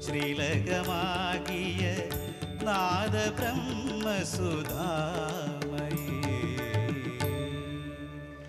ശ്രീലകമാകിയ നാദബ്രഹ്മസുധാമയേ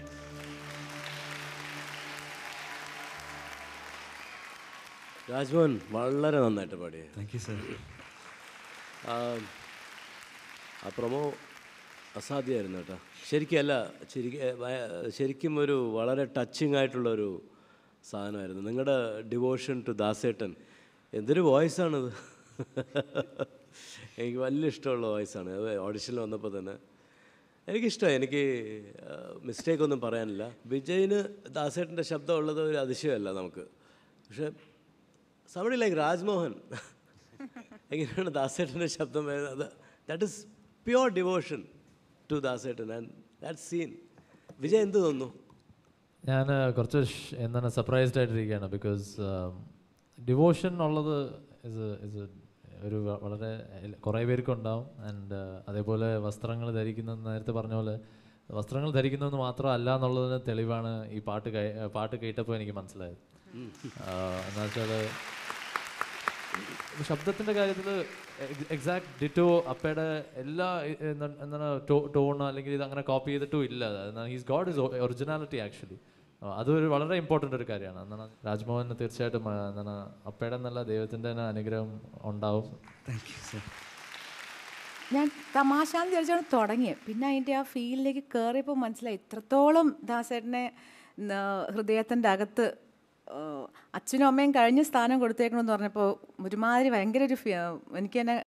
രാജ്മോഹൻ വളരെ നന്നായിട്ട് പാടി താങ്ക് യു സർ ആ ആ പ്രൊമോ അസാധ്യമായിരുന്നു കേട്ടോ ശരിക്കും അല്ല ശരിക്കും ഏ, ഭയ- ശരിക്കും ഒരു വളരെ ടച്ചിങ് ആയിട്ടുള്ളൊരു സാധനമായിരുന്നു നിങ്ങളുടെ ഡിവോഷൻ ടു ദാസേട്ടൻ എന്തൊരു വോയിസാണിത് എനിക്ക് വലിയ ഇഷ്ടമുള്ള വോയിസാണ് അത് ഓഡിഷനിൽ വന്നപ്പോൾ തന്നെ എനിക്കിഷ്ടമായി എനിക്ക് മിസ്റ്റേക്ക് ഒന്നും പറയാനില്ല വിജയിന് ദാസേട്ടൻ്റെ ശബ്ദം ഉള്ളത് ഒരു അതിശയമല്ല നമുക്ക് പക്ഷേ somebody ലൈക്ക് രാജ്മോഹൻ എങ്ങനെയാണ് ദാസേട്ടൻ്റെ ശബ്ദം വരുന്നത് that is pure devotion to Dasettan and that scene Vijay എന്ത് തോന്നുന്നു ഞാൻ കുറച്ച് ഷ്- എന്താണ് സർപ്രൈസ്ഡ് ആയിട്ടിരിക്കുകയാണ് ബിക്കോസ് ഡിവോഷൻ ഉള്ളത് ഇസ് ഇസ് ഒരു വ- വളരെ എൽ- കുറേ പേർക്ക് ഉണ്ടാവും ആൻഡ് അതേപോലെ വസ്ത്രങ്ങൾ ധരിക്കുന്നത് നേരത്തെ പറഞ്ഞ പോലെ വസ്ത്രങ്ങൾ ധരിക്കുന്നതെന്ന് മാത്രമല്ല എന്നുള്ളതിന് തെളിവാണ് ഈ പാട്ട് കേ പാട്ട് കേട്ടപ്പോൾ എനിക്ക് മനസ്സിലായത് എന്താ വെച്ചാൽ ശബ്ദത്തിൻ്റെ കാര്യത്തിൽ എക്സാക്ട് ഡിറ്റോ അപ്പയുടെ എല്ലാ ഇ- എന്താണ് എന്താണ് ടോൺ അല്ലെങ്കിൽ ഇത് അങ്ങനെ കോപ്പി ചെയ്തിട്ടും ഇല്ല he's God is originality actually അതൊരു വളരെ ഇമ്പോർട്ടൻ്റ് ഒരു കാര്യമാണ് എന്താണ് രാജ്മോഹന് തീർച്ചയായിട്ടും ആ, എന്താണ് അപ്പയുടെ നല്ല ദൈവത്തിൻ്റെ തന്നെ അനുഗ്രഹം ഉണ്ടാവും താങ്ക് യു സർ ഞാൻ തമാശാന്ന് വിചാരിച്ചാണ് തുടങ്ങിയത് പിന്നെ അതിൻ്റെ ആ ഫീലിലേക്ക് കയറിയപ്പോൾ മനസ്സിലായി ഇത്രത്തോളം ദാസേട്ടനെ ഹൃദയത്തിൻ്റെ അകത്ത് ആ, അച്ഛനും അമ്മയും കഴിഞ്ഞ സ്ഥാനം കൊടുത്തേക്കണമെന്ന് പറഞ്ഞപ്പോൾ ഒരുമാതിരി ഭയങ്കര ഒരു ഫീ- എനിക്ക് തന്നെ